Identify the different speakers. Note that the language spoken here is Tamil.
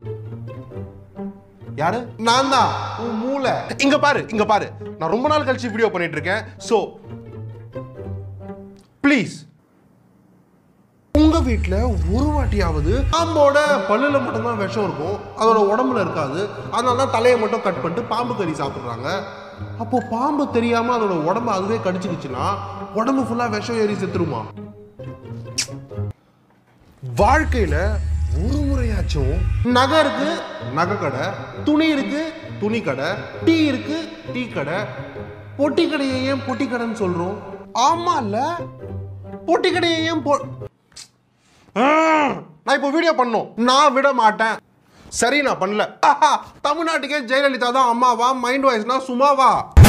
Speaker 1: யாரு நான் தான் உன் மூளை இங்க பாரு இங்க பாரு நான் ரொம்ப நாள் கழிச்சு வீடியோ பண்ணிட்டு இருக்கேன் சோ ப்ளீஸ் உங்க வீட்ல ஒரு வாட்டியாவது பாம்போட பல்லுல மட்டும்தான் விஷம் இருக்கும் அதோட உடம்புல இருக்காது அதனால தான் தலையை மட்டும் கட் பண்ணிட்டு பாம்பு கறி சாப்பிடுறாங்க அப்போ பாம்பு தெரியாம அதோட உடம்ப அதுவே கடிச்சுக்கிச்சுன்னா உடம்பு ஃபுல்லா விஷம் ஏறி செத்துருமா வாழ்க்கையில ஒரு முறையாச்சும் நகை இருக்கு நகை கடை துணி இருக்கு துணி கடை டீ இருக்கு டீ கடை பொட்டி கடையை ஏன் பொட்டி கடைன்னு சொல்றோம் ஆமா இல்ல பொட்டி கடையை ஏன் பொ ஆ, நான் இப்போ வீடியோ பண்ணோம் நான் விட மாட்டேன் சரி நான் பண்ணல ஆஹா, தமிழ்நாட்டுக்கே ஜெயலலிதா தான் அம்மாவா மைண்ட் வாய்ஸ்னா சும்மாவா